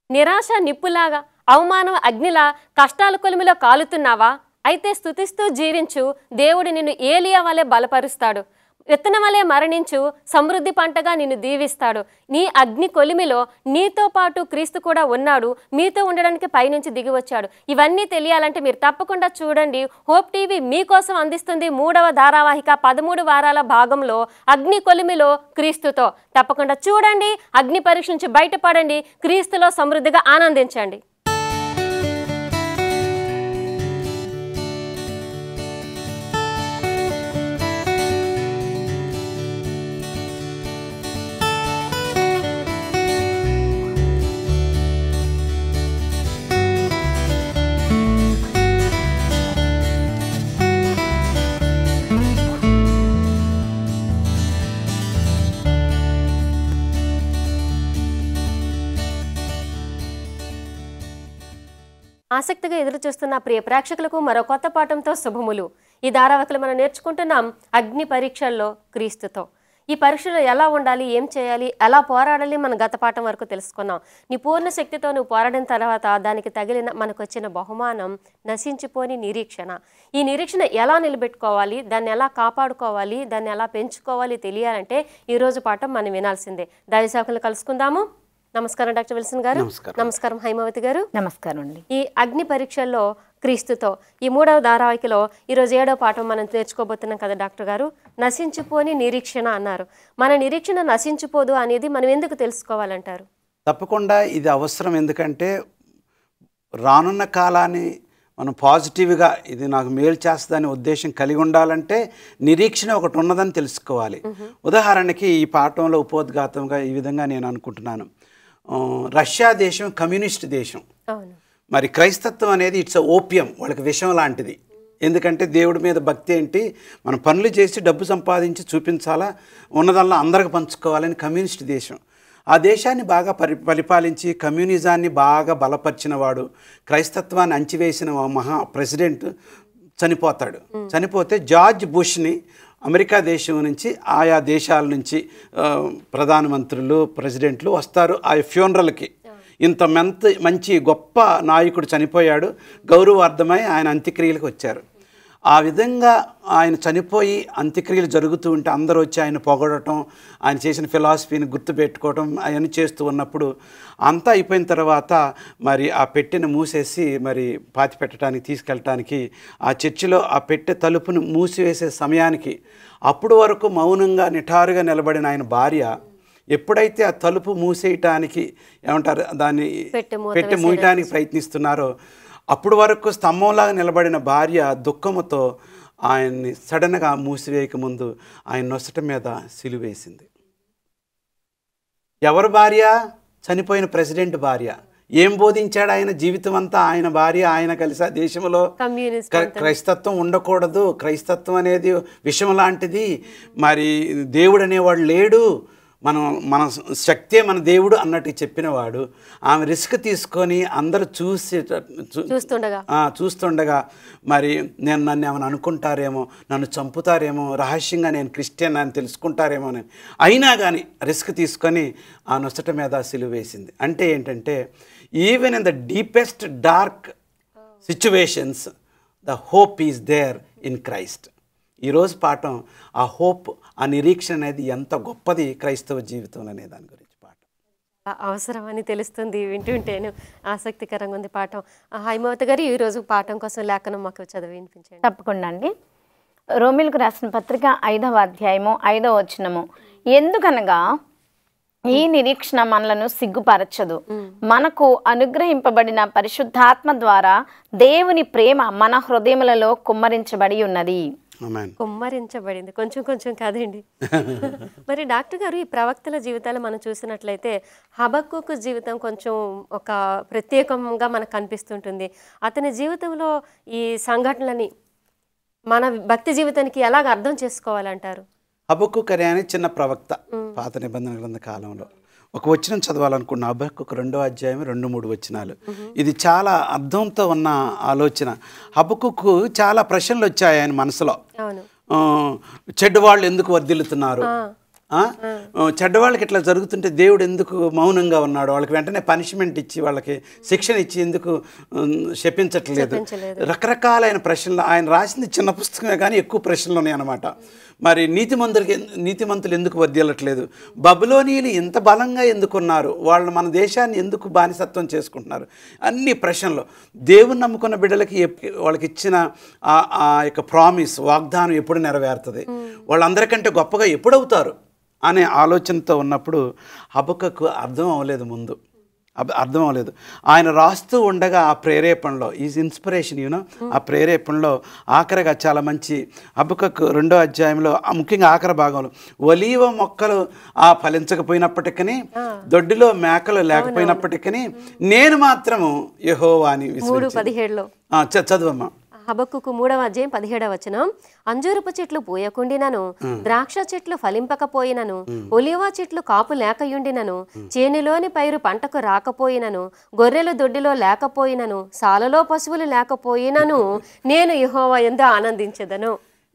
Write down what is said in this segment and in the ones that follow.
నిరాశ నిప్పులాగా అవమానం అగ్నిలా కష్టాల కొలిమిలో కాలుతున్నావా అయితే స్థుతిస్తూ జీవించు దేవుడు నిన్ను ఏలియా వలె బలపరుస్తాడు విత్తనం వలె మరణించు సమృద్ధి పంటగా నిన్ను దీవిస్తాడు నీ అగ్ని కొలిమిలో నీతో పాటు క్రీస్తు కూడా ఉన్నాడు మీతో ఉండడానికి పైనుంచి దిగి వచ్చాడు ఇవన్నీ తెలియాలంటే మీరు తప్పకుండా చూడండి హోప్ టీవీ మీకోసం అందిస్తుంది మూడవ ధారావాహిక పదమూడు వారాల భాగంలో అగ్ని కొలిమిలో క్రీస్తుతో తప్పకుండా చూడండి అగ్ని పరీక్ష నుంచి బయటపడండి క్రీస్తులో సమృద్ధిగా ఆనందించండి ఆసక్తిగా ఎదురు చూస్తున్న ప్రియ ప్రేక్షకులకు మరో కొత్త పాఠంతో శుభములు ఈ ధారావాహికలు మనం నేర్చుకుంటున్నాం అగ్ని పరీక్షల్లో క్రీస్తుతో ఈ పరీక్షలో ఎలా ఉండాలి ఏం చేయాలి ఎలా పోరాడాలి మన గత పాఠం వరకు తెలుసుకున్నాం నీ పూర్ణ శక్తితో నువ్వు పోరాడిన తర్వాత దానికి తగిలిన మనకు వచ్చిన బహుమానం నశించిపోని నిరీక్షణ ఈ నిరీక్షణ ఎలా నిలబెట్టుకోవాలి దాన్ని ఎలా కాపాడుకోవాలి దాన్ని ఎలా పెంచుకోవాలి తెలియాలంటే ఈ రోజు పాఠం మనం వినాల్సిందే దైవశాఖలు కలుసుకుందాము నమస్కారం డాక్టర్ విల్సన్ గారు నమస్కారం. నమస్కారం హైమావతి గారు నమస్కారం అండి ఈ అగ్ని పరీక్షల్లో క్రీస్తుతో ఈ మూడవ ధారావాహికలో ఈరోజు ఏడవ పాఠం మనం నేర్చుకోబోతున్నాం కదా డాక్టర్ గారు నశించిపోని నిరీక్షణ అన్నారు మన నిరీక్షణ నశించిపోదు అనేది మనం ఎందుకు తెలుసుకోవాలంటారు తప్పకుండా ఇది అవసరం ఎందుకంటే రానున్న కాలాన్ని మనం పాజిటివ్గా ఇది నాకు మేలు చేస్తుందనే ఉద్దేశం కలిగి ఉండాలంటే నిరీక్షణ ఒకటి ఉన్నదని తెలుసుకోవాలి ఉదాహరణకి ఈ పాఠంలో ఉపోద్ఘాతంగా ఈ విధంగా నేను అనుకుంటున్నాను ఆ, రష్యా దేశం కమ్యూనిస్ట్ దేశం అవును మరి క్రైస్తత్వం అనేది ఇట్స్ ఓపియం వాళ్ళకి విషం లాంటిది ఎందుకంటే దేవుడి మీద భక్తి ఏంటి మనం పనులు చేసి డబ్బు సంపాదించి చూపించాలా ఉన్నదల్లా అందరికి పంచుకోవాలని కమ్యూనిస్ట్ దేశం ఆ దేశాన్ని బాగా పరి పరిపాలించి కమ్యూనిజాన్ని బాగా బలపరిచిన వాడు క్రైస్తత్వాన్ని అంచివేసిన ఓ మహా ప్రెసిడెంట్ చనిపోతాడు చనిపోతే జార్జ్ బుష్ని అమెరికా దేశం నుంచి ఆయా దేశాల నుంచి ఆ, ప్రధానమంత్రులు ప్రెసిడెంట్లు వస్తారు ఆ ఫ్యూనరల్కి ఇంత మెంత మంచి గొప్ప నాయకుడు చనిపోయాడు గౌరవార్థమై ఆయన అంత్యక్రియలకు వచ్చారు ఆ విధంగా ఆయన చనిపోయి అంత్యక్రియలు జరుగుతూ ఉంటే అందరూ వచ్చి ఆయన పొగడటం ఆయన చేసిన ఫిలాసఫీని గుర్తుపెట్టుకోవటం అవన్నీ చేస్తూ ఉన్నప్పుడు అంతా అయిపోయిన తర్వాత మరి ఆ పెట్టెను మూసేసి మరి పాతి పెట్టడానికి తీసుకెళ్ళటానికి ఆ చర్చిలో ఆ పెట్టె తలుపును మూసివేసే సమయానికి అప్పుడు వరకు మౌనంగా నిఠారుగా నిలబడిన ఆయన భార్య ఎప్పుడైతే ఆ తలుపు మూసేయటానికి ఏమంటారు దాన్ని పెట్టె మూత పెట్టి మూయటానికి ప్రయత్నిస్తున్నారో అప్పుడు వరకు స్తంభంలాగా నిలబడిన భార్య దుఃఖముతో ఆయన్ని సడన్గా మూసివేయక ముందు ఆయన నొసట మీద సిలువేసింది ఎవరు భార్య చనిపోయిన ప్రెసిడెంట్ భార్య ఏం బోధించాడు ఆయన జీవితం అంతా ఆయన భార్య ఆయన కలిసి ఆ దేశంలో కమ్యూనిస్ట్ క్రై- క్రైస్తత్వం ఉండకూడదు క్రైస్తత్వం అనేది విషం లాంటిది మరి దేవుడు అనేవాడు లేడు మనం మన శక్తే మన దేవుడు అన్నట్టు చెప్పినవాడు ఆమె రిస్క్ తీసుకొని అందరూ చూసి చూ- చూస్తుండగా ఆ, చూస్తుండగా మరి నేను నన్ను ఏమైనా అనుకుంటారేమో నన్ను చంపుతారేమో రహస్యంగా నేను క్రిస్టియన్ అని తెలుసుకుంటారేమో అని అయినా కానీ రిస్క్ తీసుకొని ఆ నొసట మీద సిలువ వేసింది అంటే ఏంటంటే even in the deepest dark situations the hope is there in Christ ఈరోజు పాఠం ఆ హోప్ ఆ నిరీక్షణ అనేది ఎంత గొప్పది క్రైస్తవ జీవితంలో అనే దాని గురించి పాఠం ఆ అవసరం అని తెలుస్తుంది వింటుంటేను ఆసక్తికరంగా ఉంది పాఠం ఆ, హైమావతి గారు ఈ రోజు పాఠం కోసం లేఖనం మాకు చదివి వినిపించండి తప్పకుండా అండి రోమిలకు రాసిన పత్రిక ఐదవ అధ్యాయము ఐదవ వచనము ఎందుకనగా ఈ నిరీక్షణ మనలను సిగ్గుపరచదు మనకు అనుగ్రహింపబడిన పరిశుద్ధాత్మ ద్వారా దేవుని ప్రేమ మన హృదయములలో కుమ్మరించబడి ఉన్నది ఆమెన్ కుమ్మరించబడింది కొంచెం కొంచెం కాదండి మరి డాక్టర్ గారు ఈ ప్రవక్తల జీవితాలు మనం చూసినట్లయితే హబక్కుకు జీవితం కొంచెం ఒక ప్రత్యేకంగా మనకు కనిపిస్తుంటుంది అతని జీవితంలో ఈ సంఘటనలని మన భక్తి జీవితానికి ఎలాగ అర్థం చేసుకోవాలంటారు హబక్కు కరే అనే చిన్న ప్రవక్త పాత నిబంధన గ్రంథ కాలంలో ఒక వచనం చదవాలనుకున్న హబక్కు రెండో అధ్యాయం రెండు మూడు వచనాలు ఇది చాలా అర్థంతో ఉన్న ఆలోచన హబక్కుకు చాలా ప్రశ్నలు వచ్చాయి ఆయన మనసులో అవును ఆ, చెడ్డ వాళ్ళు ఎందుకు వర్ధిల్లుతున్నారు ఆ? చెడ్డవాళ్ళకి ఇట్లా జరుగుతుంటే దేవుడు ఎందుకు మౌనంగా ఉన్నాడు వాళ్ళకి వెంటనే పనిష్మెంట్ ఇచ్చి వాళ్ళకి శిక్షణ ఇచ్చి ఎందుకు ఉమ్, శపించట్లేదు శపించలేదు. రకరకాలైన ప్రశ్నలు ఆయన రాసింది చిన్న పుస్తకమే కానీ ఎక్కువ ప్రశ్నలు ఉన్నాయి అన్నమాట మరి నీతిమంతులకి నీతిమంతులు ఎందుకు వర్దిల్లట్లేదు బబులోనీయులు ఇంత బలంగా ఎందుకున్నారు వాళ్ళు మన దేశాన్ని ఎందుకు బానిసత్వం చేసుకుంటున్నారు అన్ని ప్రశ్నలు దేవుని నమ్ముకున్న బిడ్డలకి ఎప్- వాళ్ళకి ఇచ్చిన ఆ ఆ యొక్క ప్రామిస్ వాగ్దానం ఎప్పుడు నెరవేరుతుంది వాళ్ళందరికంటే గొప్పగా ఎప్పుడవుతారు అనే ఆలోచనతో ఉన్నప్పుడు హబక్కకు అర్థం అవ్వలేదు ముందు అబ్- అర్థం అవ్వలేదు ఆయన రాస్తూ ఉండగా ఆ ప్రేరేపణలో ఈజ్ ఇన్స్పిరేషన్ యూనో ఆ ప్రేరేపణలో ఆఖరిగా చాలా మంచి అబ్బుకకు రెండో అధ్యాయంలో ఆ ముఖ్యంగా ఆఖరి భాగంలో ఒలీవ మొక్కలు ఆ ఫలించకపోయినప్పటికీ దొడ్డిలో మేకలు లేకపోయినప్పటికీ నేను మాత్రము యెహోవాని మూడు విశ్వసించాను. పదిహేడులో ఆ, చ- చదువమ్మా హబక్కుకు మూడవ అధ్యాయం పదిహేడవ వచనం అంజూరపు చెట్లు పూయకుండినను ద్రాక్ష చెట్లు ఫలింపకపోయినను ఒలివా చెట్లు కాపు లేకయుండినను చేనులోని పైరు పంటకు రాకపోయినను గొర్రెలు దొడ్డిలో లేకపోయినను సాలలో పశువులు లేకపోయినను నేను యెహోవా ఎందు ఆనందించదను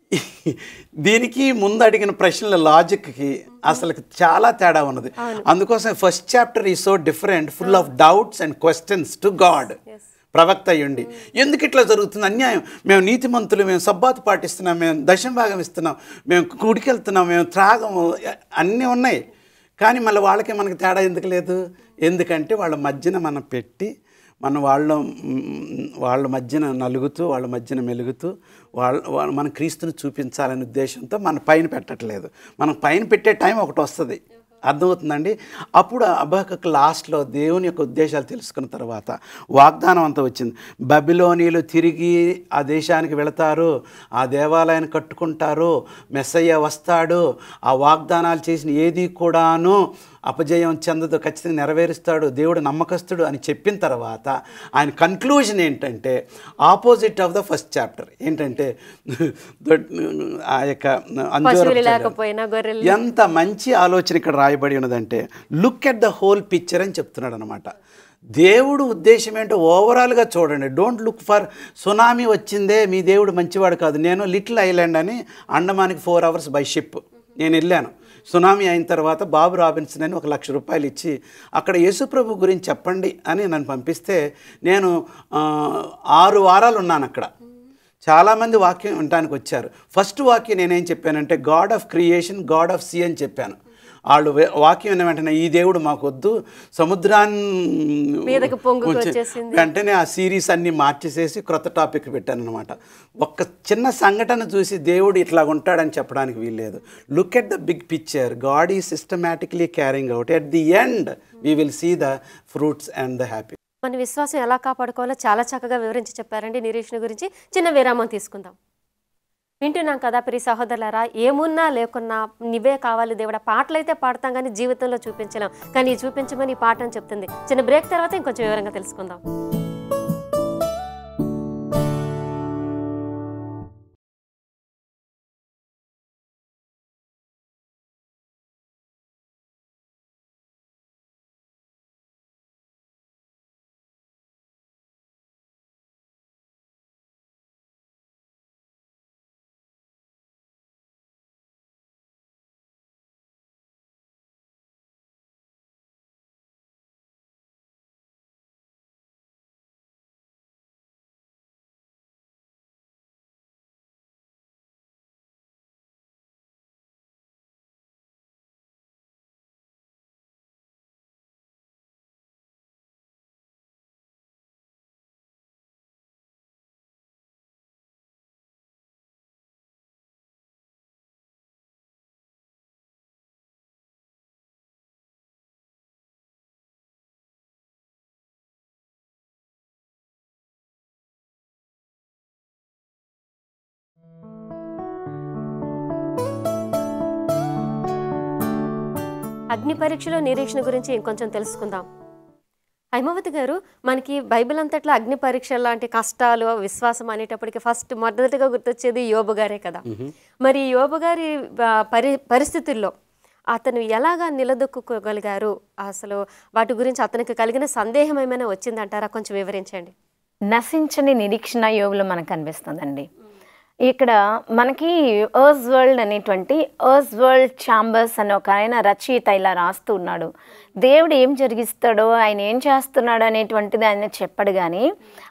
దీనికి ముందు అడిగిన ప్రశ్నల లాజిక్కి అసలు చాలా తేడా ఉన్నది అందుకోసం ఫస్ట్ చాప్టర్ ఈ so different full of doubts and questions to God ప్రవక్త అయ్యుండి ఎందుకు ఇట్లా జరుగుతుంది అన్యాయం మేము నీతిమంతులు మేము సబ్బాతు పాటిస్తున్నాం మేము దశం భాగం ఇస్తున్నాం మేము గుడికి వెళ్తున్నాం మేము త్రాగము అన్నీ ఉన్నాయి కానీ మళ్ళీ వాళ్ళకి మనకి తేడా ఎందుకు లేదు ఎందుకంటే వాళ్ళ మధ్యన మనం పెట్టి మన వాళ్ళ మ్, వాళ్ళ మధ్యన నలుగుతూ వాళ్ళ మధ్యన మెలుగుతూ వాళ్ళ వాళ్ళ మన క్రీస్తుని చూపించాలనే ఉద్దేశంతో మన పైన పెట్టట్లేదు మనం పైన పెట్టే టైం ఒకటి వస్తుంది అర్థమవుతుందండి అప్పుడు అబాకకు లాస్ట్లో దేవుని యొక్క ఉద్దేశాలు తెలుసుకున్న తర్వాత వాగ్దానం అంతా వచ్చింది బబిలోనీలు తిరిగి ఆ దేశానికి వెళతారు ఆ దేవాలయాన్ని కట్టుకుంటారు మెస్సయ్య వస్తాడు ఆ వాగ్దానాలు చేసిన ఏది కూడాను అపజయం చెందదు ఖచ్చితంగా నెరవేరుస్తాడు దేవుడు నమ్మకస్తుడు అని చెప్పిన తర్వాత ఆయన కన్క్లూజన్ ఏంటంటే opposite of the first chapter ఏంటంటే దొడ్- ఆ యొక్క అంజూరపు పశువులు చెట్టు. లేకపోయినా గొర్రెలు ఎంత మంచి ఆలోచన ఇక్కడ రాయబడి ఉన్నదంటే look at the whole picture అని చెప్తున్నాడు అనమాట దేవుడు ఉద్దేశం ఏంటో ఓవరాల్గా చూడండి డోంట్ లుక్ ఫర్ సునామీ వచ్చిందే మీ దేవుడు మంచివాడు కాదు నేను లిటిల్ ఐలాండ్ అని అండమానికి ఫోర్ అవర్స్ బై షిప్ నేను వెళ్ళాను సునామీ అయిన తర్వాత బాబు రాబిన్సన్ అని ఒక లక్ష రూపాయలు ఇచ్చి అక్కడ యేసుప్రభు గురించి చెప్పండి అని నన్ను పంపిస్తే నేను ఆ, ఆరు వారాలు ఉన్నాను అక్కడ చాలామంది వాక్యం వినడానికి వచ్చారు ఫస్ట్ వాక్యం నేనేం చెప్పానంటే God of creation God of sea అని చెప్పాను వాళ్ళు వే- వాక్యం విన్న వెంటనే ఈ దేవుడు మాకొద్దు సముద్రాన్ని మీదకి పొంగుకు వచ్చి- వచ్చేసింది. వెంటనే ఆ సిరీస్ అన్ని మార్చేసేసి క్రొత్త టాపిక్ పెట్టాను అనమాట ఒక్క చిన్న సంఘటన చూసి దేవుడు ఇట్లా ఉంటాడని చెప్పడానికి వీల్లేదు look at the big picture God is systematically carrying out at the end we will see the fruits and the happy మన విశ్వాసం ఎలా కాపాడుకోవాలో చాలా చక్కగా వివరించి చెప్పారండి నిరీక్షణ గురించి చిన్న విరామం తీసుకుందాం వింటున్నాం కదా ప్రియ సహోదరులారా ఏమున్నా లేకున్నా నివే కావాలి దేవుడా పాటలు అయితే పాడతాం కానీ జీవితంలో చూపించలేం కానీ ఈ చూపించమని ఈ పాట అని చెప్తుంది చిన్న బ్రేక్ తర్వాత ఇంకొంచెం వివరంగా తెలుసుకుందాం అగ్ని పరీక్షలో నిరీక్షణ గురించి ఇంకొంచెం తెలుసుకుందాం హైమవతి గారు మనకి బైబిల్ అంతట్లో అగ్ని పరీక్ష లాంటి కష్టాలు విశ్వాసం అనేటప్పటికి ఫస్ట్ మొదటిగా గుర్తొచ్చేది యోబు గారే కదా మరి ఈ యోబు గారి ఆ, పరి పరిస్థితుల్లో అతను ఎలాగా నిలదొక్కుకోగలిగారు అసలు వాటి గురించి అతనికి కలిగిన సందేహం ఏమైనా వచ్చిందంటారా కొంచెం వివరించండి నశించని నిరీక్షణ యోగులు మనకు కనిపిస్తుందండి ఇక్కడ మనకి ఎర్స్ వరల్డ్ అనేటువంటి ఎర్స్ వరల్డ్ ఛాంబర్స్ అనే ఒక ఆయన రచయిత ఇలా రాస్తూ ఉన్నాడు దేవుడు ఏం జరిగిస్తాడో ఆయన ఏం చేస్తున్నాడు అనేటువంటిది ఆయన చెప్పడు కానీ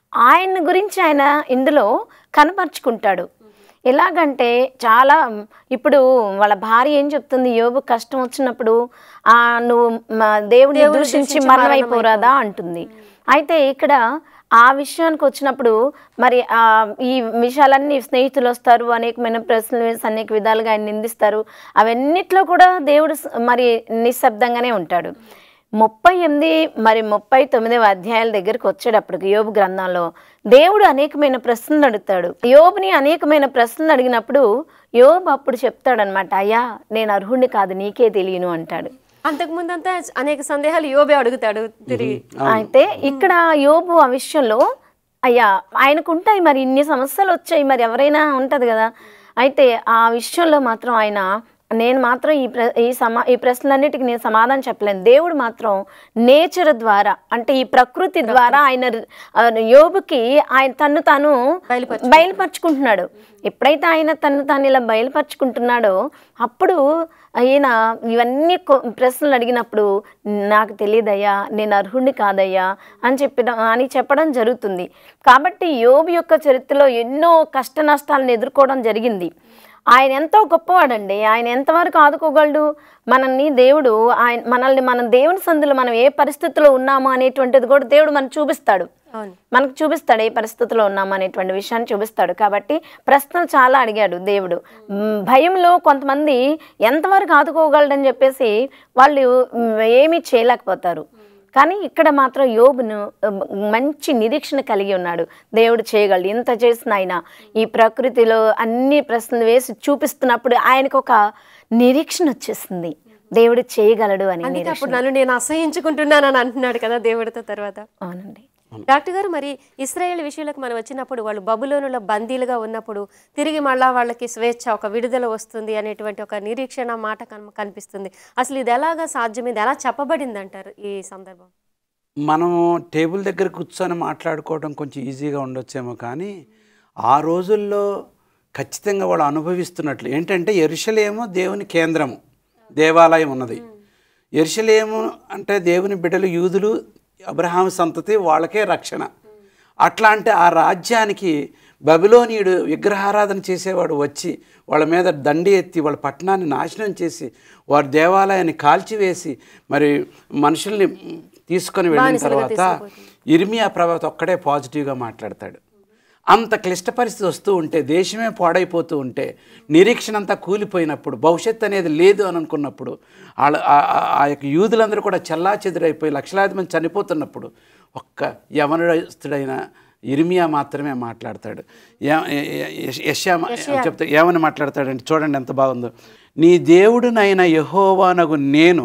ఆయన గురించి ఆయన ఇందులో కనపరుచుకుంటాడు ఎలాగంటే చాలా ఇప్పుడు వాళ్ళ భార్య ఏం చెప్తుంది యోబు కష్టం వచ్చినప్పుడు ఆ నువ్వు మ- దేవుడిని దేవుని దూషించి దూషించి మరణమైపోరాదా అంటుంది అయితే ఇక్కడ ఆ విషయానికి వచ్చినప్పుడు మరి ఆ ఈ విషయాలన్నీ స్నేహితులు వస్తారు అనేకమైన ప్రశ్నలు వేసి అనేక విధాలుగా ఆయన నిందిస్తారు అవన్నిట్లో కూడా దేవుడు స- మరి నిశ్శబ్దంగానే ఉంటాడు ముప్పై ఎనిమిది మరి ముప్పై తొమ్మిదవ అధ్యాయాల దగ్గరికి వచ్చేటప్పటికి యోబు గ్రంథంలో దేవుడు అనేకమైన ప్రశ్నలు అడుగుతాడు యోబుని అనేకమైన ప్రశ్నలు అడిగినప్పుడు యోబు అప్పుడు చెప్తాడనమాట అయ్యా నేను అర్హుడిని కాదు నీకే తెలియను అంటాడు అంతకుముందు అంతా అనేక సందేహాలు యోబే అడుగుతాడు తిరిగి అయితే ఇక్కడ యోబు ఆ విషయంలో అయ్యా ఆయనకు ఉంటాయి మరి ఇన్ని సమస్యలు వచ్చాయి మరి ఎవరైనా ఉంటది కదా అయితే ఆ విషయంలో మాత్రం ఆయన నేను మాత్రం ఈ ప్ర ఈ సమా ఈ ప్రశ్నలన్నిటికీ నేను సమాధానం చెప్పలేను దేవుడు మాత్రం నేచర్ ద్వారా అంటే ఈ ప్రకృతి ద్వారా ఆయన ఆ, యోబుకి ఆయన తను తాను బయలుపరుచు- బయలుపరుచుకుంటున్నాడు ఎప్పుడైతే ఆయన తను తాను ఇలా బయలుపరుచుకుంటున్నాడో అప్పుడు ఆయన ఇవన్నీ కొ- ప్రశ్నలు అడిగినప్పుడు నాకు తెలియదయ్యా నేను అర్హుడిని కాదయ్యా అని చెప్పడం అని చెప్పడం జరుగుతుంది కాబట్టి యోబు యొక్క చరిత్రలో ఎన్నో కష్ట నష్టాలను ఎదుర్కోవడం జరిగింది ఆయన ఎంతో గొప్పవాడండి ఆయన ఎంతవరకు ఆదుకోగలడు మనల్ని దేవుడు ఆయన మనల్ని మనం దేవుని సందులో మనం ఏ పరిస్థితిలో ఉన్నాము అనేటువంటిది కూడా దేవుడు మనకు చూపిస్తాడు అవును మనకు చూపిస్తాడు ఏ పరిస్థితిలో ఉన్నాం అనేటువంటి విషయాన్ని చూపిస్తాడు కాబట్టి ప్రశ్నలు చాలా అడిగాడు దేవుడు మ్, భయంలో కొంతమంది ఎంతవరకు ఆదుకోగలడని చెప్పేసి వాళ్ళు మ్, ఏమీ చేయలేకపోతారు కానీ ఇక్కడ మాత్రం యోబును మ్, మంచి నిరీక్షణ కలిగి ఉన్నాడు దేవుడు చేయగలడు ఇంత చేసిన ఆయన ఈ ప్రకృతిలో అన్ని ప్రశ్నలు వేసి చూపిస్తున్నప్పుడు ఆయనకు ఒక నిరీక్షణ వచ్చేసింది దేవుడు చేయగలడు అని అందుకే నిరీక్షణ అప్పుడు నన్ను నేను అసహించుకుంటున్నానని అంటున్నాడు కదా దేవుడితో తర్వాత అవునండి డాక్టర్ గారు మరి ఇస్రాయేల్ విషయాలకు మనం వచ్చినప్పుడు వాళ్ళు బబులోనులో బందీలుగా ఉన్నప్పుడు తిరిగి మళ్ళా వాళ్ళకి స్వేచ్ఛ ఒక విడుదల వస్తుంది అనేటువంటి ఒక నిరీక్షణ మాట కన్- కనిపిస్తుంది అసలు ఇది ఎలాగా సాధ్యం ఇది ఎలా చెప్పబడింది అంటారు ఈ సందర్భం మనము టేబుల్ దగ్గర కూర్చొని మాట్లాడుకోవడం కొంచెం ఈజీగా ఉండొచ్చేమో కానీ ఆ రోజుల్లో ఖచ్చితంగా వాళ్ళు అనుభవిస్తున్నట్లు ఏంటంటే ఎరుషలేము దేవుని కేంద్రము దేవాలయం ఉన్నది ఎరుషలేము అంటే దేవుని బిడ్డలు యూదులు అబ్రహాం సంతతి వాళ్ళకే రక్షణ అట్లాంటి ఆ రాజ్యానికి బబిలోనీయుడు విగ్రహారాధన చేసేవాడు వచ్చి వాళ్ళ మీద దండి ఎత్తి వాళ్ళ పట్టణాన్ని నాశనం చేసి వారి దేవాలయాన్ని కాల్చివేసి మరి మనుషుల్ని తీసుకొని వెళ్ళిన బానిసలుగా తర్వాత ఇర్మియా ప్రభాత్ ఒక్కడే పాజిటివ్గా మాట్లాడతాడు అంత క్లిష్ట పరిస్థితి వస్తూ ఉంటే దేశమే పాడైపోతూ ఉంటే నిరీక్షణ అంతా కూలిపోయినప్పుడు భవిష్యత్తు అనేది లేదు అని అనుకున్నప్పుడు వాళ్ళ ఆ- ఆ- ఆ యొక్క యూదులందరూ కూడా చల్లా చెదురైపోయి లక్షలాది మంది చనిపోతున్నప్పుడు ఒక్క యవనస్తుడైన ఇర్మియా మాత్రమే మాట్లాడతాడు ఏ- ఏ- ఏ- యెషయా మా- చెప్తే ఏమని మాట్లాడతాడంటే చూడండి ఎంత బాగుందో నీ దేవుడునైన యహోవానగు నేను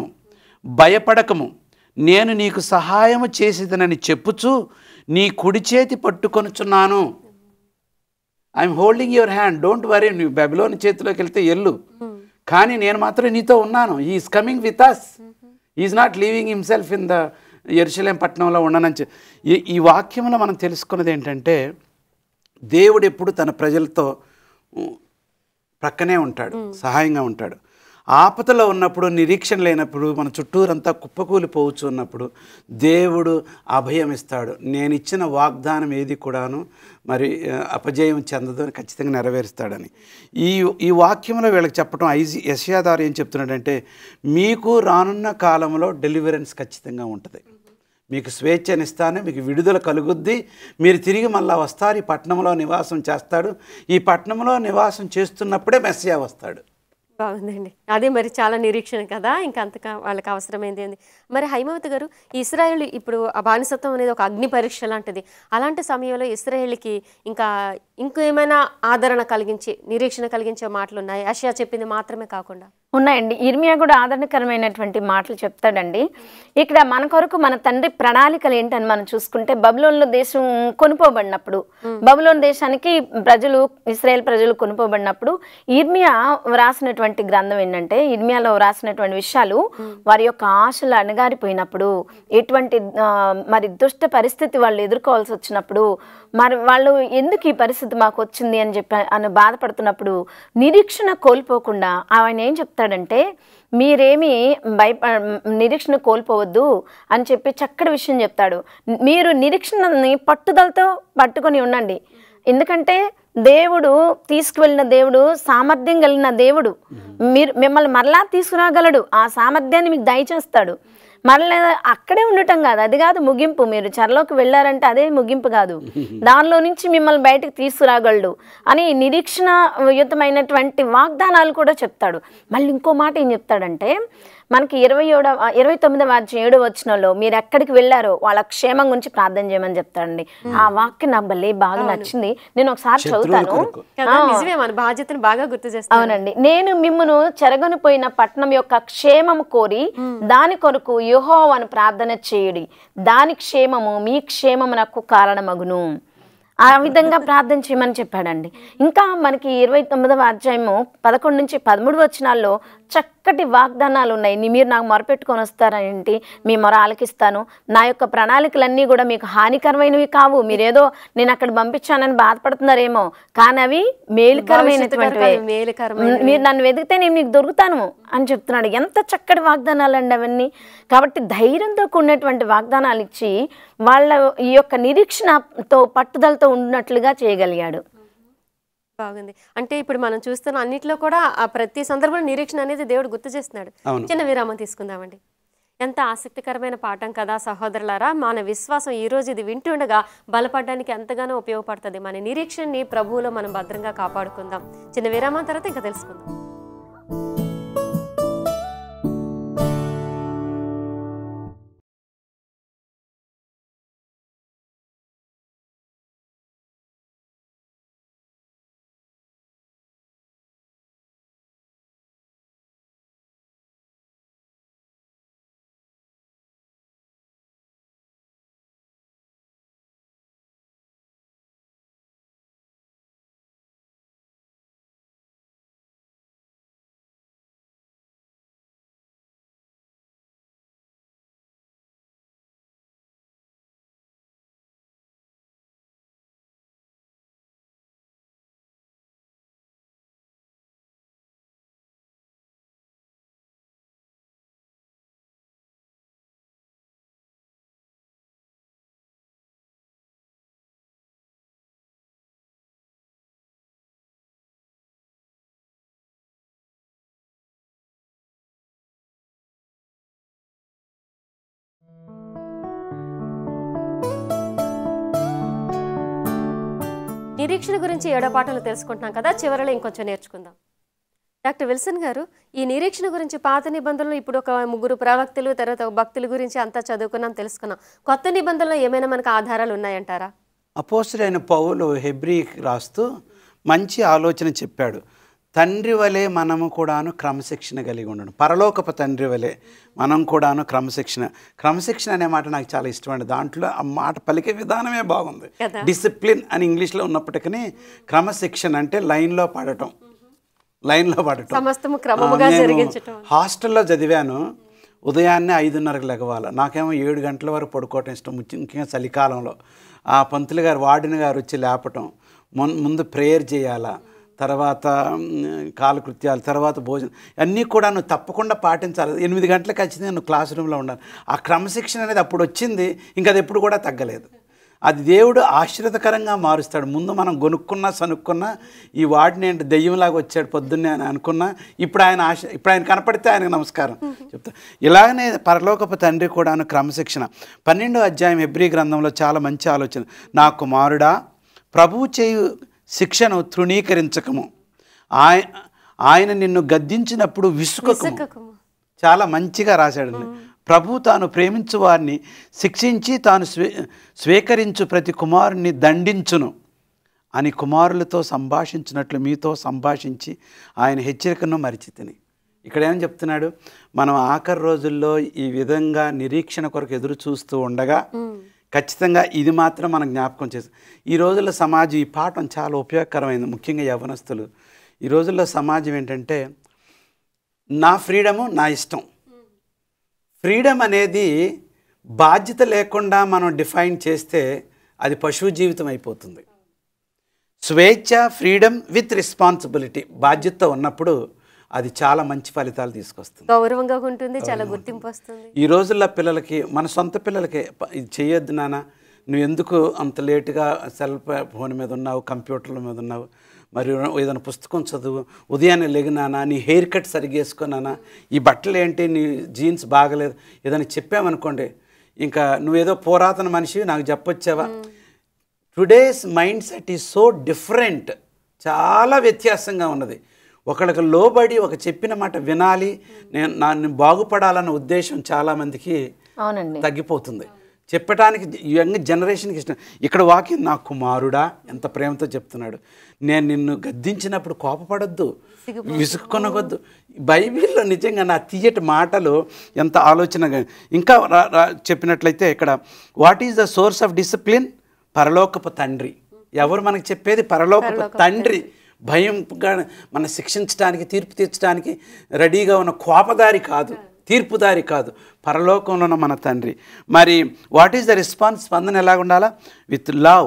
భయపడకము నేను నీకు సహాయము చేసేదనని చెప్పుచు నీ కుడి చేతి పట్టుకొనుచున్నాను I'm holding your hand don't worry నువ్వు బెబిలోని చేతిలోకి వెళ్తే ఎల్లు కానీ నేను మాత్రం నీతో ఉన్నాను is coming with us is not leaving himself in the Jerusalem పట్టణంలో ఉండనని చె- ఈ ఈ వాక్యంలో మనం తెలుసుకున్నది ఏంటంటే దేవుడు ఎప్పుడు తన ప్రజలతో ఉ, ప్రక్కనే ఉంటాడు సహాయంగా ఉంటాడు ఆపదలో ఉన్నప్పుడు నిరీక్షణ లేనప్పుడు మన చుట్టూరంతా కుప్పకూలిపోవచ్చు ఉన్నప్పుడు దేవుడు అభయం ఇస్తాడు నేను ఇచ్చిన వాగ్దానం ఏది కూడాను మరి ఆ, అపజయం చెందదు అని ఖచ్చితంగా నెరవేరుస్తాడని ఈ ఈ వాక్యంలో వీళ్ళకి చెప్పడం ఐజీ యశ్యాదారు ఏం చెప్తున్నాడంటే మీకు రానున్న కాలంలో డెలివరెన్స్ ఖచ్చితంగా ఉంటుంది మీకు స్వేచ్ఛనిస్తాను మీకు విడుదల కలుగుద్ది మీరు తిరిగి మళ్ళా వస్తారు ఈ పట్టణంలో నివాసం చేస్తాడు ఈ పట్టణంలో నివాసం చేస్తున్నప్పుడే మెస్సియా వస్తాడు బాగుందండి అదే మరి చాలా నిరీక్షణ కదా ఇంకా అంతగా వాళ్ళకి అవసరమైంది ఏంది మరి హైమవతి గారు ఇస్రాయేల్ ఇప్పుడు ఆ బానిసత్వం అనేది ఒక అగ్ని పరీక్ష లాంటిది అలాంటి సమయంలో ఇస్రాయేల్కి ఇంకా ఇంకేమైనా ఆదరణ కలిగించి నిరీక్షణ కలిగించే మాటలు ఉన్నాయి అషియా చెప్పింది మాత్రమే కాకుండా ఉన్నాయండి ఇర్మియా కూడా ఆదరణకరమైనటువంటి మాటలు చెప్తాడండి ఇక్కడ మన కొరకు మన తండ్రి ప్రణాళికలు ఏంటని మనం చూసుకుంటే బబులోన్లో దేశం కొనుపోబడినప్పుడు బబులోన్ దేశానికి ప్రజలు ఇస్రాయేల్ ప్రజలు కొనుపోబడినప్పుడు ఇర్మియా రాసినటువంటి గ్రంథం ఏంటంటే ఇర్మియాలో రాసినటువంటి విషయాలు వారి యొక్క ఆశలు అణగారిపోయినప్పుడు ఎటువంటి ఆ, మరి దుష్ట పరిస్థితి వాళ్ళు ఎదుర్కోవాల్సి వచ్చినప్పుడు మరి వాళ్ళు ఎందుకు ఈ పరిస్థితి పరిస్థితి మాకు వచ్చింది అని చెప్పి అని బాధపడుతున్నప్పుడు నిరీక్షణ కోల్పోకుండా ఆయన ఏం చెప్తాడంటే మీరేమి భయప నిరీక్షణ కోల్పోవద్దు అని చెప్పి చక్కటి విషయం చెప్తాడు మీరు నిరీక్షణని పట్టుదలతో పట్టుకొని ఉండండి ఎందుకంటే దేవుడు తీసుకువెళ్ళిన దేవుడు సామర్థ్యం కలిగిన దేవుడు మీరు మిమ్మల్ని మరలా తీసుకురాగలడు ఆ సామర్థ్యాన్ని మీకు దయచేస్తాడు మరలా అక్కడే ఉండటం కాదు అది కాదు ముగింపు మీరు చెరలోకి వెళ్ళారంటే అదే ముగింపు కాదు దానిలో నుంచి మిమ్మల్ని బయటకు తీసుకురాగలడు అని నిరీక్షణయుతమైనటువంటి వాగ్దానాలు కూడా చెప్తాడు మళ్ళీ ఇంకో మాట ఏం చెప్తాడంటే మనకి ఇరవై ఏడవ ఇరవై తొమ్మిదవ అధ్యాయం ఏడు వచ్చినలో మీరు ఎక్కడికి వెళ్ళారో వాళ్ళ క్షేమం గురించి ప్రార్థన చేయమని చెప్తాడండి ఆ వాక్యం నాకు భలే బాగా నచ్చింది నేను ఒకసారి చదువుతాను కొరకు. కదా నిజమే మన బాధ్యతని బాగా గుర్తు చేస్తాను అవునండి నేను మిమ్మును చెరగొనిపోయిన పట్టణం యొక్క క్షేమము కోరి దాని కొరకు యెహోవాను ప్రార్థన చేయుడి దాని క్షేమము మీ క్షేమమునకు కారణమగును ఆ విధంగా ప్రార్థన చేయమని చెప్పాడండి ఇంకా మనకి ఇరవై తొమ్మిదవ అధ్యాయము పదకొండు నుంచి పదమూడు వచనాల్లో చక్కటి వాగ్దానాలు ఉన్నాయి నీ మీరు నాకు మొరపెట్టుకొని వస్తారేంటి మీ మొర ఆలకిస్తాను నా యొక్క ప్రణాళికలన్నీ కూడా మీకు హానికరమైనవి కావు మీరేదో నేను అక్కడ పంపించానని బాధపడుతున్నారేమో కానీ అవి మేలుకరమైనటువంటివే భవిష్యత్తు మేలుకరమైనవి. మీరు నన్ను వెతికితే నేను మీకు దొరుకుతాను అని చెప్తున్నాడు ఎంత చక్కటి వాగ్దానాలు అండి అవన్నీ కాబట్టి ధైర్యంతో కూడినటువంటి వాగ్దానాలు ఇచ్చి వాళ్ళ ఈ యొక్క నిరీక్షణతో పట్టుదలతో ఉన్నట్లుగా చేయగలిగాడు బాగుంది అంటే ఇప్పుడు మనం చూస్తున్న అన్నిట్లో కూడా ఆ ప్రతి సందర్భంలో నిరీక్షణ అనేది దేవుడు గుర్తు చేస్తున్నాడు అవును. చిన్న విరామం తీసుకుందామండి ఎంత ఆసక్తికరమైన పాఠం కదా సహోదరులారా మన విశ్వాసం ఈ రోజు ఇది వింటుండగా బలపడడానికి ఎంతగానో ఉపయోగపడుతుంది మన నిరీక్షణని ప్రభువులో మనం భద్రంగా కాపాడుకుందాం చిన్న విరామం తర్వాత ఇంకా తెలుసుకుందాం నిరీక్షణ గురించి ఏడో పాఠాలు తెలుసుకుంటున్నాం కదా చివరిలో ఇంకొంచెం నేర్చుకుందాం డాక్టర్ విల్సన్ గారు ఈ నిరీక్షణ గురించి పాత నిబంధనలు ఇప్పుడు ఒక ముగ్గురు ప్రవక్తలు తర్వాత ఒక భక్తుల గురించి అంతా చదువుకున్నాం తెలుసుకున్నాం కొత్త నిబంధనలో ఏమైనా మనకు ఆధారాలు ఉన్నాయంటారా అపోస్తుడైన పౌలు హెబ్రీకి రాస్తూ మంచి ఆలోచన చెప్పాడు తండ్రి వలె మనము కూడాను క్రమశిక్షణ కలిగి ఉండడం పరలోకపు తండ్రి వలె మనం కూడాను క్రమశిక్షణ క్రమశిక్షణ అనే మాట నాకు చాలా ఇష్టమండి దాంట్లో ఆ మాట పలికే విధానమే బాగుంది కదా. డిసిప్లిన్ అని ఇంగ్లీష్లో ఉన్నప్పటికీ క్రమశిక్షణ అంటే లైన్లో పడటం లైన్లో పడటం సమస్తము క్రమముగా ఆ, నేను జరిగించటం హాస్టల్లో చదివాను ఉదయాన్నే ఐదున్నరకు లెగవాలి నాకేమో ఏడు గంటల వరకు పడుకోవటం ఇష్టం ముఖ్య- ముఖ్యంగా చలికాలంలో ఆ పంతులు గారు వార్డెన్ గారు వచ్చి లేపటం మున్- ముందు ప్రేయర్ చేయాలా తర్వాత మ్, కాలకృత్యాలు తర్వాత భోజనం అన్నీ కూడా నువ్వు తప్పకుండా పాటించాలి ఎనిమిది గంటలకు ఖచ్చితంగా నువ్వు క్లాస్ రూమ్లో ఉండాలి ఆ క్రమశిక్షణ అనేది అప్పుడు వచ్చింది ఇంకా అది ఎప్పుడు కూడా తగ్గలేదు అది దేవుడు ఆశ్చర్యకరంగా మారుస్తాడు ముందు మనం గొనుక్కున్నా సనుక్కున్నా ఈ వాడిని ఏంటి దెయ్యంలాగా వచ్చాడు పొద్దున్నే అని అనుకున్నా ఇప్పుడు ఆయన ఆశ ఇప్పుడు ఆయన కనపడితే ఆయనకు నమస్కారం చెప్తా ఇలాగనే పరలోకపు తండ్రి కూడాను క్రమశిక్షణ పన్నెండో అధ్యాయం ఎబ్రి గ్రంథంలో చాలా మంచి ఆలోచన నా కుమారుడా ప్రభువు చేయు శిక్షను తృణీకరించకము ఆయ ఆయన నిన్ను గద్దించినప్పుడు విసుకకము విసుకకము. చాలా మంచిగా రాశాడండి ప్రభు తాను ప్రేమించు వారిని శిక్షించి తాను స్వీ స్వీకరించు ప్రతి కుమారుని దండించును అని కుమారులతో సంభాషించినట్లు మీతో సంభాషించి ఆయన హెచ్చరికను మరిచితిని ఇక్కడ ఏం చెప్తున్నాడు మనం ఆఖరి రోజుల్లో ఈ విధంగా నిరీక్షణ కొరకు ఎదురు చూస్తూ ఉండగా ఖచ్చితంగా ఇది మాత్రం మనం జ్ఞాపకం చేస్తాం ఈ రోజుల్లో సమాజం ఈ పాఠం చాలా ఉపయోగకరమైంది ముఖ్యంగా యవనస్తులు ఈ రోజుల్లో సమాజం ఏంటంటే నా ఫ్రీడము నా ఇష్టం ఫ్రీడమ్ అనేది బాధ్యత లేకుండా మనం డిఫైన్ చేస్తే అది పశువు జీవితం అయిపోతుంది స్వేచ్ఛ ఫ్రీడమ్ విత్ రెస్పాన్సిబిలిటీ బాధ్యత ఉన్నప్పుడు అది చాలా మంచి ఫలితాలు తీసుకొస్తుంది గౌరవంగా ఉంటుంది చాలా గుర్తింపు వస్తుంది ఈ రోజుల్లో పిల్లలకి మన సొంత పిల్లలకి ప- ఇది చేయొద్దు నాన్న నువ్వు ఎందుకు అంత లేటుగా సెల్ ఫ- ఫోన్ మీద ఉన్నావు కంప్యూటర్ల మీద ఉన్నావు మరి ఏదైనా పుస్తకం చదువు ఉదయాన్నే లెగినానా నీ హెయిర్ కట్ సరిగ్గా వేసుకున్నానా ఈ బట్టలు ఏంటి నీ జీన్స్ బాగలేదు ఏదైనా చెప్పామనుకోండి ఇంకా నువ్వేదో పురాతన మనిషి నాకు చెప్పొచ్చావా today's mind set is so different చాలా వ్యత్యాసంగా ఉన్నది ఒకళ్ళకి లోబడి ఒక చెప్పిన మాట వినాలి నేను నన్ను బాగుపడాలన్న ఉద్దేశం చాలామందికి అవునండి తగ్గిపోతుంది చెప్పటానికి యంగ్ జనరేషన్కి ఇష్టం ఇక్కడ వాక్యం నా కుమారుడా ఎంత ప్రేమతో చెప్తున్నాడు నేను నిన్ను గద్దించినప్పుడు కోపపడొద్దు విసుక్కొనవద్దు బైబిల్లో నిజంగా నా తీయటి మాటలు ఎంత ఆలోచనగా ఇంకా రా- రా- చెప్పినట్లయితే ఇక్కడ what is the source of discipline పరలోకపు తండ్రి ఎవరు మనకు చెప్పేది పరలోకపు తండ్రి భయంగా మన శిక్షించడానికి తీర్పు తీర్చడానికి రెడీగా ఉన్న కోపదారి కాదు తీర్పుదారి కాదు పరలోకంలో ఉన్న మన తండ్రి మరి వాట్ ఈస్ ద రెస్పాన్స్ స్పందన ఎలాగ ఉండాలా with love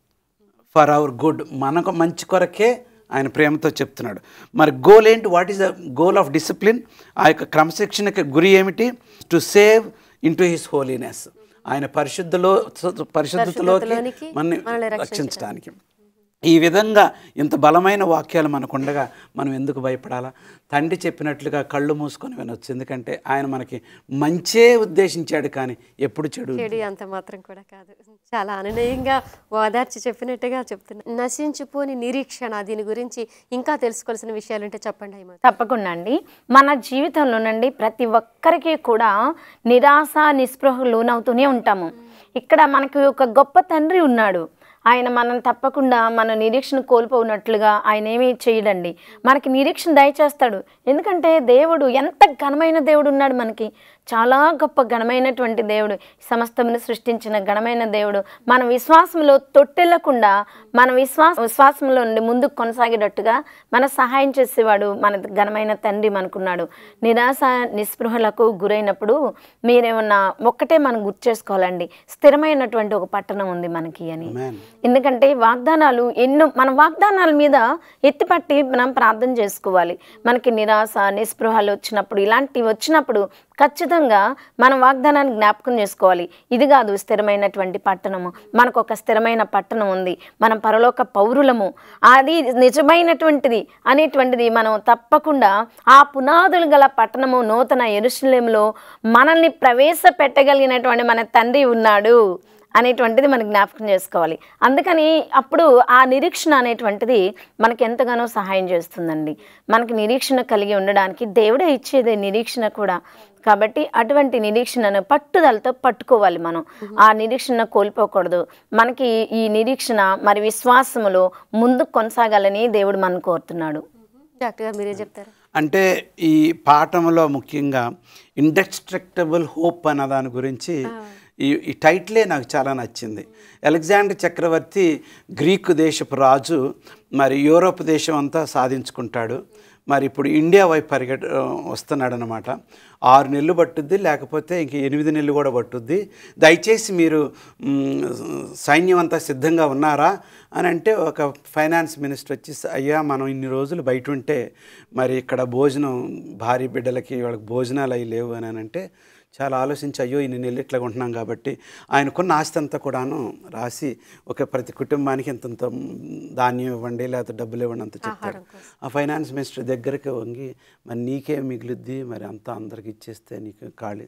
for our good మనకు మంచి కొరకే ఆయన ప్రేమతో చెప్తున్నాడు మరి గోల్ ఏంటి what is the goal of discipline ఆ యొక్క క్రమశిక్షణకి గురి ఏమిటి to save into his holiness ఆయన పరిశుద్ధలో పరిశుద్ధతలోకి పరిశుద్ధతలోనికి మనని మనల్ని రక్షించడానికి ఈ విధంగా ఇంత బలమైన వాక్యాలు మనకుండగా మనం ఎందుకు భయపడాలా తండ్రి చెప్పినట్లుగా కళ్ళు మూసుకొని వినొచ్చు ఎందుకంటే ఆయన మనకి మంచే ఉద్దేశించాడు కానీ ఎప్పుడు చెడు చెడు అంత మాత్రం కూడా కాదు చాలా అనునయంగా ఓదార్చి చెప్పినట్టుగా చెప్తున్నా నశించిపోని నిరీక్షణ దీని గురించి ఇంకా తెలుసుకోవాల్సిన విషయాలు ఉంటే చెప్పండి అయ్యమ్మ తప్పకుండా అండి మన జీవితంలోనండి ప్రతి ఒక్కరికి కూడా నిరాశ నిస్పృహ లోనవుతూనే ఉంటాము ఇక్కడ మనకి ఒక గొప్ప తండ్రి ఉన్నాడు ఆయన మనం తప్పకుండా మన నిరీక్షణ కోల్పోనట్లుగా ఆయన ఏమీ చేయడండి మనకి నిరీక్షణ దయచేస్తాడు ఎందుకంటే దేవుడు ఎంత ఘనమైన దేవుడు ఉన్నాడు మనకి చాలా గొప్ప ఘనమైనటువంటి దేవుడు సమస్తమును సృష్టించిన ఘనమైన దేవుడు మన విశ్వాసంలో తొట్టెళ్లకుండా మన విశ్వాస విశ్వాసంలో నుండి ముందుకు కొనసాగేటట్టుగా మన సహాయం చేసేవాడు మన ఘనమైన తండ్రి మనకున్నాడు నిరాశ నిస్పృహలకు గురైనప్పుడు మీరేమన్నా ఒక్కటే మనం గుర్తు చేసుకోవాలండి స్థిరమైనటువంటి ఒక పట్టణం ఉంది మనకి అని Amen. ఎందుకంటే వాగ్దానాలు ఎన్నో మన వాగ్దానాల మీద ఎత్తిపట్టి మనం ప్రార్థన చేసుకోవాలి మనకి నిరాశ నిస్పృహలు వచ్చినప్పుడు ఇలాంటివి వచ్చినప్పుడు ఖచ్చితంగా మనం వాగ్దానాన్ని జ్ఞాపకం చేసుకోవాలి ఇది కాదు స్థిరమైనటువంటి పట్టణము మనకు ఒక స్థిరమైన పట్టణం ఉంది మనం పరలోక పౌరులము అది నిజమైనటువంటిది అనేటువంటిది మనం తప్పకుండా ఆ పునాదులు గల పట్టణము నూతన ఎరుశలేంలో మనల్ని ప్రవేశపెట్టగలిగినటువంటి మన తండ్రి ఉన్నాడు అనేటువంటిది మనం జ్ఞాపకం చేసుకోవాలి అందుకని అప్పుడు ఆ నిరీక్షణ అనేటువంటిది మనకి ఎంతగానో సహాయం చేస్తుందండి మనకి నిరీక్షణ కలిగి ఉండడానికి దేవుడే ఇచ్చేది నిరీక్షణ కూడా కాబట్టి అటువంటి నిరీక్షణను పట్టుదలతో పట్టుకోవాలి మనం ఆ నిరీక్షణ కోల్పోకూడదు మనకి ఈ నిరీక్షణ మరి విశ్వాసములో ముందుకు కొనసాగాలని దేవుడు మనం కోరుతున్నాడు డాక్టర్ గారు మీరే చెప్తారు అంటే ఈ పాఠంలో ముఖ్యంగా ఇండస్ట్రక్టబుల్ హోప్ అన్న దాని గురించి ఈ ఈ టైటిలే నాకు చాలా నచ్చింది అలెగ్జాండర్ చక్రవర్తి గ్రీకు దేశపు రాజు మరి యూరోప్ దేశం అంతా సాధించుకుంటాడు మరి ఇప్పుడు ఇండియా వైపు పరిగెట్ వస్తున్నాడు అనమాట ఆరు నెలలు పట్టుద్ది లేకపోతే ఇంక ఎనిమిది నెలలు కూడా పట్టుద్ది దయచేసి మీరు మ్, సైన్యం అంతా సిద్ధంగా ఉన్నారా అని అంటే ఒక ఫైనాన్స్ మినిస్టర్ వచ్చి అయ్యా మనం ఇన్ని రోజులు బయట ఉంటే మరి ఇక్కడ భోజనం భార్య బిడ్డలకి వాళ్ళకి భోజనాలు అవి లేవు అని అంటే చాలా ఆలోచించి అయ్యో ఇన్ని నెలలు ఇట్లా ఉంటున్నాం కాబట్టి ఆయనకున్న ఆస్తి అంతా కూడాను రాసి ఒక ప్రతి కుటుంబానికి ఇంతంత ధాన్యం ఇవ్వండి లేకపోతే డబ్బులు ఇవ్వండి అంత చెప్తాడు ఆ ఫైనాన్స్ మినిస్టర్ దగ్గరికి వంగి మరి నీకే మిగులుద్ది మరి అంతా అందరికి ఇచ్చేస్తే నీకు ఖాళీ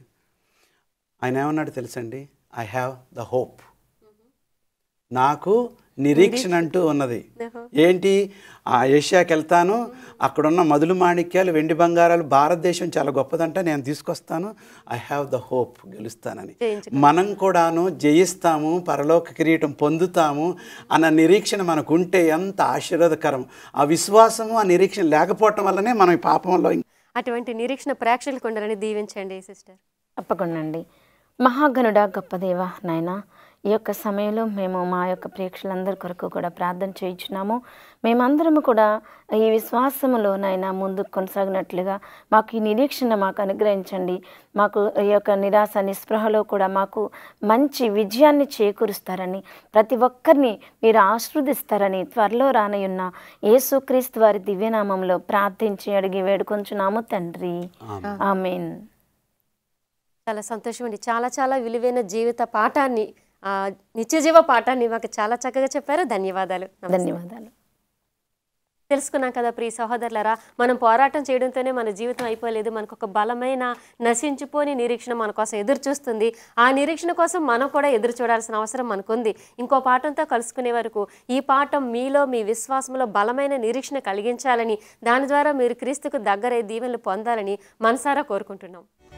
ఆయన ఏమన్నాడు తెలుసండి ఐ హ్యావ్ ద హోప్ నాకు నిరీక్షణ అంటూ ఉన్నది ఏంటి ఆ ఏషియాకి వెళ్తాను అక్కడున్న మధులు మాణిక్యాలు వెండి బంగారాలు భారతదేశం చాలా గొప్పదంట నేను తీసుకొస్తాను ఐ హ్యావ్ ద హోప్ గెలుస్తానని మనం కూడాను జయిస్తాము పరలోక కిరీటం పొందుతాము అన్న నిరీక్షణ మనకు ఉంటే ఎంత ఆశీర్వాదకరం ఆ విశ్వాసము ఆ నిరీక్షణ లేకపోవటం వల్లనే మనం ఈ పాపంలో అటువంటి నిరీక్షణ ప్రేక్షకులకు ఉండాలని దీవించండి సిస్టర్ తప్పకుండా అండి మహాగణుడా గొప్ప దేవ నాయనా ఈ యొక్క సమయంలో మేము మా యొక్క ప్రేక్షకులందరి కొరకు కూడా ప్రార్థన చేయించున్నాము మేమందరము కూడా ఈ విశ్వాసములో నాయన ముందుకు కొనసాగినట్లుగా మాకు ఈ నిరీక్షణ మాకు అనుగ్రహించండి మాకు ఈ యొక్క నిరాశ నిస్పృహలో కూడా మాకు మంచి విజయాన్ని చేకూరుస్తారని ప్రతి ఒక్కరిని మీరు ఆశీర్వదిస్తారని త్వరలో రానయున్న యేసుక్రీస్తు వారి దివ్యనామంలో ప్రార్థించి అడిగి వేడుకొంచున్నాము తండ్రి ఆమెన్ చాలా సంతోషం అండి చాలా చాలా విలువైన జీవిత పాఠాన్ని ఆ, నిత్యజీవ పాఠాన్ని మాకు చాలా చక్కగా చెప్పారు ధన్యవాదాలు నమస్తే. ధన్యవాదాలు తెలుసుకున్నాం కదా ప్రియ సహోదరులరా మనం పోరాటం చేయడంతోనే మన జీవితం అయిపోలేదు మనకు ఒక బలమైన నశించిపోని నిరీక్షణ మన కోసం ఎదురు చూస్తుంది ఆ నిరీక్షణ కోసం మనం కూడా ఎదురు చూడాల్సిన అవసరం మనకుంది ఇంకో పాఠంతో కలుసుకునే వరకు ఈ పాఠం మీలో మీ విశ్వాసంలో బలమైన నిరీక్షణ కలిగించాలని దాని ద్వారా మీరు క్రీస్తుకు దగ్గరై దీవెనలు పొందాలని మనసారా కోరుకుంటున్నాం